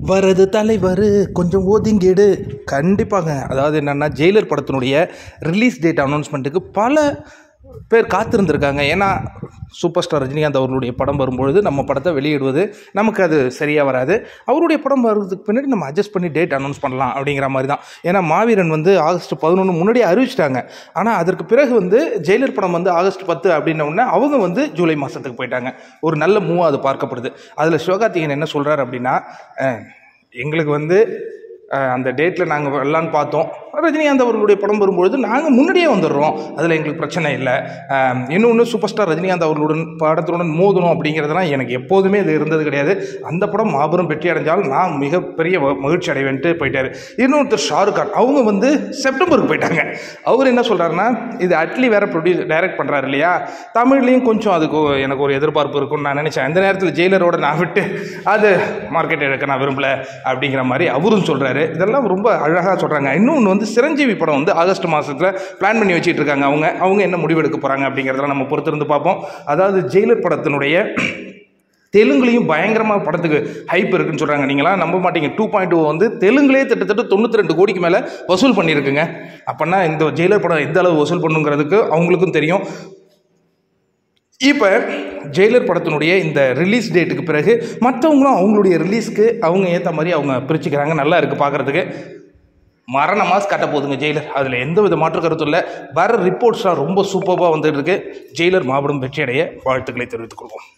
வரது தலைவர் கொஞ்சம் ஒதுங்கிடு கண்டிப்பாங்க அதாவது என்னென்னா ஜெயிலர் படத்தினுடைய ரிலீஸ் டேட் அனௌன்ஸ்மெண்ட்டுக்கு பல பேர் காத்திருந்திருக்காங்க ஏன்னா சூப்பர் ஸ்டார் ரஜினிகாந்த் அவர்களுடைய படம் வரும்பொழுது நம்ம படத்தை வெளியிடுவது நமக்கு அது சரியாக வராது அவருடைய படம் வர்றதுக்கு பின்னாடி நம்ம அட்ஜஸ்ட் பண்ணி டேட் அனௌன்ஸ் பண்ணலாம் அப்படிங்கிற மாதிரி தான் ஏன்னா மாவீரன் வந்து ஆகஸ்ட் பதினொன்று முன்னாடியே அறிவிச்சிட்டாங்க ஆனால் அதற்கு பிறகு வந்து ஜெயிலர் படம் வந்து ஆகஸ்ட் பத்து அப்படின்ன உடனே அவங்க வந்து ஜூலை மாதத்துக்கு போயிட்டாங்க ஒரு நல்ல மூவாக அது பார்க்கப்படுது அதில் சிவகார்த்திகேயன் என்ன சொல்கிறார் அப்படின்னா அஹ், எங்களுக்கு வந்து அஹ், அந்த டேட்டில் நாங்கள் வரலான்னு பார்த்தோம் ரஜினிகாந்த் அவர்களுடைய படம் வரும்பொழுது நாங்கள் முன்னாடியே வந்துடுறோம் அதில் எங்களுக்கு பிரச்சனை இல்லை அஹ், இன்னொன்று சூப்பர் ஸ்டார் ரஜினிகாந்த் அவர்களுடன் படத்துடன் மோதணும் அப்படிங்கிறதுலாம் எனக்கு எப்போதுமே இது இருந்தது கிடையாது அந்த படம் மாபெரும் வெற்றி அடைஞ்சால் நான் மிகப்பெரிய ம- மகிழ்ச்சி அடைவேன்ட்டு போயிட்டாரு இன்னொருத்தர் ஷாருக் கான் அவங்க வந்து செப்டம்பருக்கு போயிட்டாங்க அவர் என்ன சொல்கிறாருன்னா இது அட்லி வேற ப்ரொடியூஸ் டைரக்ட் பண்ணுறாரு இல்லையா தமிழ்லேயும் கொஞ்சம் அதுக்கு எனக்கு ஒரு எதிர்பார்ப்பு இருக்கும்னு நான் நினச்சேன் அந்த நேரத்தில் ஜெயிலரோட நான் விட்டு அது மார்க்கெட் எடுக்க நான் விரும்பல அப்படிங்கிற மாதிரி அவரும் சொல்கிறாரு இதெல்லாம் ரொம்ப அழகாக சொல்கிறாங்க இன்னொன்று வந்து சிரஞ்சீவி படம் வந்து ஆகஸ்ட் மாதத்தில் பிளான் பண்ணி வச்சுட்டு இருக்காங்க அவங்க அவங்க என்ன முடிவெடுக்க போகிறாங்க அப்படிங்கிறதெல்லாம் நம்ம பொறுத்திருந்து பார்ப்போம் அதாவது ஜெயிலர் படத்தினுடைய தெலுங்குலையும் பயங்கரமாக படத்துக்கு ஹைப் இருக்குன்னு சொல்கிறாங்க நீங்களாம் நம்ப மாட்டீங்க டூ பாயிண்ட் வந்து தெலுங்குலேயே கிட்டத்தட்ட தொண்ணூற்றி ரெண்டு கோடிக்கு மேலே வசூல் பண்ணியிருக்குங்க அப்போனா இந்த ஜெயிலர் படம் எந்த அளவு வசூல் பண்ணுங்கிறதுக்கு அவங்களுக்கும் தெரியும் இப்போ ஜெயிலர் படத்தினுடைய இந்த ரிலீஸ் டேட்டுக்கு பிறகு மற்றவங்களும் அவங்களுடைய ரிலீஸ்க்கு அவங்க ஏற்ற மாதிரி அவங்க பிரிச்சுக்கிறாங்க நல்லா இருக்குது பார்க்குறதுக்கு மரண மாஸ் கட்ட போகுதுங்க ஜெயிலர் அதில் எந்த வித மாற்று கருத்தும் இல்லை வர ரிப்போர்ட்ஸ்லாம் ரொம்ப சூப்பராக வந்துட்டு இருக்கு ஜெயிலர் மாபெரும் வெற்றியடைய வாழ்த்துக்களை தெரிவித்துக் கொள்வோம்